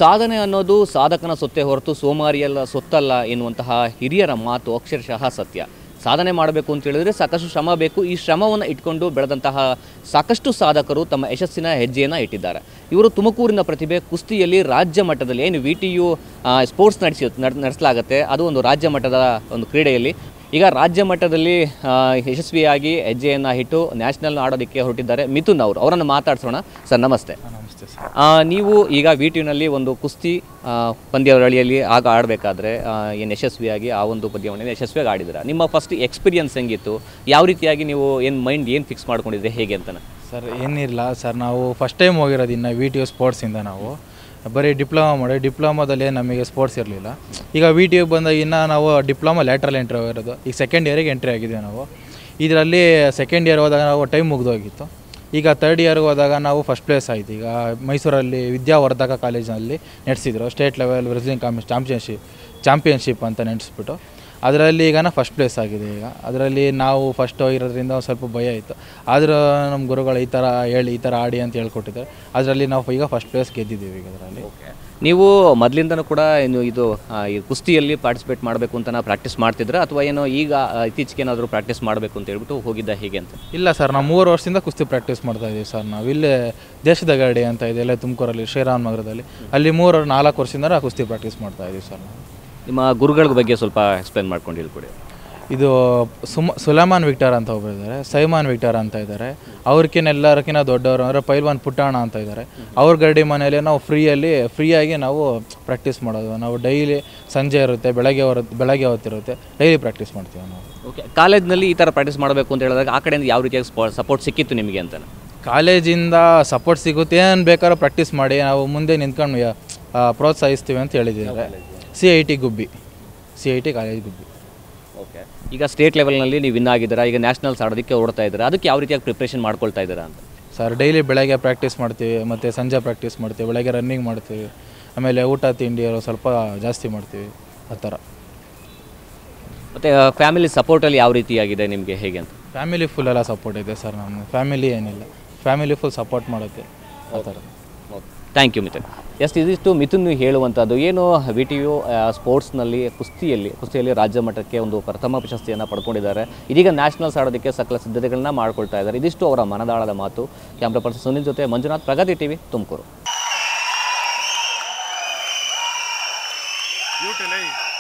ಸಾಧನೆ ಅನ್ನೋದು ಸಾಧಕನ ಸೊತ್ತೆ ಹೊರತು ಸೋಮಾರಿಯಲ್ಲ ಸೊತ್ತಲ್ಲ ಎನ್ನುವಂತಹ ಹಿರಿಯರ ಮಾತು ಅಕ್ಷರಶಃ ಸತ್ಯ ಸಾಧನೆ ಮಾಡಬೇಕು ಅಂತ ಹೇಳಿದ್ರೆ ಸಾಕಷ್ಟು ಶ್ರಮ ಬೇಕು ಈ ಶ್ರಮವನ್ನು ಇಟ್ಕೊಂಡು ಬೆಳೆದಂತಹ ಸಾಕಷ್ಟು ಸಾಧಕರು ತಮ್ಮ ಯಶಸ್ಸಿನ ಹೆಜ್ಜೆಯನ್ನು ಇಟ್ಟಿದ್ದಾರೆ ಇವರು ತುಮಕೂರಿನ ಪ್ರತಿಭೆ ಕುಸ್ತಿಯಲ್ಲಿ ರಾಜ್ಯ ಮಟ್ಟದಲ್ಲಿ ಏನು ವಿ ಟಿ ಯು ಸ್ಪೋರ್ಟ್ಸ್ ನಡೆಸಿ ನಡೆಸಲಾಗುತ್ತೆ ಅದು ಒಂದು ರಾಜ್ಯ ಮಟ್ಟದ ಒಂದು ಕ್ರೀಡೆಯಲ್ಲಿ ಈಗ ರಾಜ್ಯ ಮಟ್ಟದಲ್ಲಿ ಆ, ಯಶಸ್ವಿಯಾಗಿ ಹೆಜ್ಜೆಯನ್ನು ಇಟ್ಟು ನ್ಯಾಷನಲ್ ಆಡೋದಕ್ಕೆ ಹೊರಟಿದ್ದಾರೆ ಮಿಥುನ್ ಅವರು ಅವರನ್ನು ಮಾತಾಡ್ಸೋಣ ಸರ್ ನಮಸ್ತೆ ನಮಸ್ತೆ ಸರ್ ಆ, ನೀವು ಈಗ ವಿ ಟಿನಲ್ಲಿ ಒಂದು ಕುಸ್ತಿ ಆ, ಪಂದ್ಯಾವಳಿಯಲ್ಲಿ ಆಗ ಆಡಬೇಕಾದ್ರೆ ಏನು ಯಶಸ್ವಿಯಾಗಿ ಆ ಒಂದು ಪಂದ್ಯಾವಳಿಯಲ್ಲಿ ಯಶಸ್ವಿಯಾಗಿ ಆಡಿದ್ರ ನಿಮ್ಮ ಫಸ್ಟ್ ಎಕ್ಸ್ಪೀರಿಯನ್ಸ್ ಹೆಂಗಿತ್ತು ಯಾವ ರೀತಿಯಾಗಿ ನೀವು ಏನು ಮೈಂಡ್ ಏನು ಫಿಕ್ಸ್ ಮಾಡ್ಕೊಂಡಿದ್ರೆ ಹೇಗೆ ಅಂತ ಸರ್ ಏನಿಲ್ಲ ಸರ್ ನಾವು ಫಸ್ಟ್ ಟೈಮ್ ಹೋಗಿರೋದು ಇನ್ನು ವಿ ಟಿ ಯು ಸ್ಪೋರ್ಟ್ಸಿಂದ ನಾವು ಬರೀ ಡಿಪ್ಲೊಮಾ ಮಾಡಿ ಡಿಪ್ಲೊಮಾದಲ್ಲಿ ನಮಗೆ ಸ್ಪೋರ್ಟ್ಸ್ ಇರಲಿಲ್ಲ ಈಗ ವಿ ಟಿ ಯು ಬಂದಾಗ ಇನ್ನು ನಾವು ಡಿಪ್ಲೊಮಾ ಲ್ಯಾಟ್ರಲ್ ಎಂಟ್ರಿ ಹೋಗಿರೋದು ಈಗ ಸೆಕೆಂಡ್ ಇಯರಿಗೆ ಎಂಟ್ರಿ ಆಗಿದ್ದೀವಿ ನಾವು ಇದರಲ್ಲಿ ಸೆಕೆಂಡ್ ಇಯರ್ ಹೋದಾಗ ನಾವು ಟೈಮ್ ಮುಗಿದೋಗಿತ್ತು ಈಗ ತರ್ಡ್ ಇಯರ್ಗೆ ಹೋದಾಗ ನಾವು ಫಸ್ಟ್ ಪ್ಲೇಸ್ ಆಯಿತು ಈಗ ಮೈಸೂರಲ್ಲಿ ವಿದ್ಯಾವರ್ಧಕ ಕಾಲೇಜಿನಲ್ಲಿ ನಡೆಸಿದ್ರು ಸ್ಟೇಟ್ ಲೆವೆಲ್ ರೆಸ್ಲಿಂಗ್ ಕಾಂಪಿ ಚಾಂಪಿಯನ್ಶಿಪ್ ಚಾಂಪಿಯನ್ಶಿಪ್ ಅಂತ ನಡೆಸ್ಬಿಟ್ಟು ಅದರಲ್ಲಿ ಈಗ ಫಸ್ಟ್ ಪ್ಲೇಸ್ ಆಗಿದೆ ಈಗ ಅದರಲ್ಲಿ ನಾವು ಫಸ್ಟ್ ಹೋಗಿರೋದ್ರಿಂದ ಒಂದು ಸ್ವಲ್ಪ ಭಯ ಇತ್ತು ಆದರೂ ನಮ್ಮ ಗುರುಗಳು ಈ ಥರ ಹೇಳಿ ಈ ಥರ ಆಡಿ ಅಂತ ಹೇಳ್ಕೊಟ್ಟಿದ್ದಾರೆ ಅದರಲ್ಲಿ ನಾವು ಈಗ ಫಸ್ಟ್ ಪ್ಲೇಸ್ ಗೆದ್ದಿದ್ದೀವಿ ಈಗ ಅದರಲ್ಲಿ ನೀವು ಮೊದಲಿಂದನೂ ಕೂಡ ಏನು ಇದು ಆ, ಈ ಕುಸ್ತಿಯಲ್ಲಿ ಪಾರ್ಟಿಸಿಪೇಟ್ ಮಾಡಬೇಕು ಅಂತ ಪ್ರಾಕ್ಟೀಸ್ ಮಾಡ್ತಿದ್ರ ಅಥವಾ ಏನೋ ಈಗ ಆ, ಇತ್ತೀಚೆಗೆ ಏನಾದರೂ ಪ್ರಾಕ್ಟೀಸ್ ಮಾಡಬೇಕು ಅಂತ ಹೇಳ್ಬಿಟ್ಟು ಹೋಗಿದ್ದ ಹೇಗೆ ಅಂತ ಇಲ್ಲ ಸರ್ ನಾವು ಮೂರು ವರ್ಷದಿಂದ ಕುಸ್ತಿ ಪ್ರಾಕ್ಟೀಸ್ ಮಾಡ್ತಾ ಇದ್ದೀವಿ ಸರ್ ನಾವು ಇಲ್ಲೇ ದೇಶದ ಗಾಡಿ ಅಂತ ಇದೆ ಇಲ್ಲೇ ತುಮಕೂರಲ್ಲಿ ಶ್ರೀರಾಮ್ ನಗರದಲ್ಲಿ ಅಲ್ಲಿ ಮೂರು ನಾಲ್ಕು ವರ್ಷದಿಂದ ನಾವು ಕುಸ್ತಿ ಪ್ರಾಕ್ಟೀಸ್ ಮಾಡ್ತಾ ಇದ್ದೀವಿ ಸರ್ ನಾವು ನಿಮ್ಮ ಗುರುಗಳ ಬಗ್ಗೆ ಸ್ವಲ್ಪ ಎಕ್ಸ್ಪ್ಲೇನ್ ಮಾಡ್ಕೊಂಡು ಹೇಳ್ಕೊಡಿ ಇದು ಸುಮ ಸುಲಮಾನ್ ವಿಕ್ಟರ್ ಅಂತ ಒಬ್ಬರು ಇದ್ದಾರೆ ಸೈಮಾನ್ ವಿಕ್ಟರ್ ಅಂತ ಇದ್ದಾರೆ ಅವ್ರಿಗಿನ್ನ ಎಲ್ಲರಿಗಿನ್ನ ದೊಡ್ಡವರು ಅಂದರೆ ಪೈಲ್ವಾನ್ ಪುಟ್ಟಾಣ ಅಂತ ಇದ್ದಾರೆ ಅವ್ರ ಗರಡಿ ಮನೆಯಲ್ಲಿ ನಾವು ಫ್ರೀಯಲ್ಲಿ ಫ್ರೀಯಾಗಿ ನಾವು ಪ್ರಾಕ್ಟೀಸ್ ಮಾಡೋದು ನಾವು ಡೈಲಿ ಸಂಜೆ ಇರುತ್ತೆ ಬೆಳಗ್ಗೆ ಹೊರತು ಬೆಳಗ್ಗೆ ಹೊತ್ತಿರುತ್ತೆ ಡೈಲಿ ಪ್ರಾಕ್ಟೀಸ್ ಮಾಡ್ತೀವಿ ನಾವು ಓಕೆ ಕಾಲೇಜ್ನಲ್ಲಿ ಈ ಥರ ಪ್ರಾಕ್ಟೀಸ್ ಮಾಡಬೇಕು ಅಂತ ಹೇಳಿದಾಗ ಆ ಕಡೆಯಿಂದ ಯಾವ ರೀತಿಯಾಗಿ ಸಪೋರ್ಟ್ ಸಿಕ್ಕಿತ್ತು ನಿಮಗೆ ಅಂತ ಕಾಲೇಜಿಂದ ಸಪೋರ್ಟ್ ಸಿಗುತ್ತೆ ಏನು ಬೇಕಾದ್ರೂ ಪ್ರಾಕ್ಟೀಸ್ ಮಾಡಿ ನಾವು ಮುಂದೆ ನಿಂತ್ಕೊಂಡು ಯಾ- ಆ, ಪ್ರೋತ್ಸಾಹಿಸ್ತೀವಿ ಅಂತ ಹೇಳಿದ್ದಾರೆ C I T Gubbi C I T college Gubbi okay ಈಗ ಸ್ಟೇಟ್ ಲೆವೆಲ್ನಲ್ಲಿ ನೀವು ವಿನ್ ಆಗಿದ್ದೀರಾ ಈಗ ನ್ಯಾಷನಲ್ಸ್ ಆಡೋದಕ್ಕೆ ಓಡ್ತಾ ಇದ್ದೀರಾ ಅದಕ್ಕೆ ಯಾವ ರೀತಿಯಾಗಿ ಪ್ರಿಪ್ರೇಷನ್ ಮಾಡ್ಕೊಳ್ತಾ ಇದ್ದೀರಾ ಅಂತ ಸರ್ ಡೈಲಿ ಬೆಳಗ್ಗೆ ಪ್ರಾಕ್ಟೀಸ್ ಮಾಡ್ತೀವಿ ಮತ್ತು ಸಂಜೆ ಪ್ರಾಕ್ಟೀಸ್ ಮಾಡ್ತೀವಿ ಬೆಳಗ್ಗೆ ರನ್ನಿಂಗ್ ಮಾಡ್ತೀವಿ ಆಮೇಲೆ ಊಟ ತಿಂಡಿ ಎಲ್ಲ ಸ್ವಲ್ಪ ಜಾಸ್ತಿ ಮಾಡ್ತೀವಿ ಆ ಥರ ಮತ್ತು ಫ್ಯಾಮಿಲಿ ಸಪೋರ್ಟಲ್ಲಿ ಯಾವ ರೀತಿಯಾಗಿದೆ ನಿಮಗೆ ಹೇಗೆ ಅಂತ ಫ್ಯಾಮಿಲಿ ಫುಲ್ ಎಲ್ಲ ಸಪೋರ್ಟ್ ಇದೆ ಸರ್ ನಮ್ಮ ಫ್ಯಾಮಿಲಿ ಏನಿಲ್ಲ ಫ್ಯಾಮಿಲಿ ಫುಲ್ ಸಪೋರ್ಟ್ ಮಾಡುತ್ತೆ ಆ ಥರ ಥ್ಯಾಂಕ್ ಯು ಮಿಥುನ್ ಎಸ್ ಇದಿಷ್ಟು ಮಿಥುನ್ ಹೇಳುವಂಥದ್ದು ಏನು ವಿ ಟಿ ಯು ಸ್ಪೋರ್ಟ್ಸ್ನಲ್ಲಿ ಕುಸ್ತಿಯಲ್ಲಿ ಕುಸ್ತಿಯಲ್ಲಿ ರಾಜ್ಯ ಮಟ್ಟಕ್ಕೆ ಒಂದು ಪ್ರಥಮ ಪ್ರಶಸ್ತಿಯನ್ನು ಪಡ್ಕೊಂಡಿದ್ದಾರೆ ಇದೀಗ ನ್ಯಾಷನಲ್ಸ್ ಆಡೋದಕ್ಕೆ ಸಕಲ ಸಿದ್ಧತೆಗಳನ್ನ ಮಾಡ್ಕೊಳ್ತಾ ಇದ್ದಾರೆ ಇದಿಷ್ಟು ಅವರ ಮನದಾಳದ ಮಾತು ಕ್ಯಾಮ್ರಾ ಪರ್ಸನ್ ಸುನಿಲ್ ಜೊತೆ ಮಂಜುನಾಥ್ ಪ್ರಗತಿ ಟಿವಿ ತುಮಕೂರು Beauty,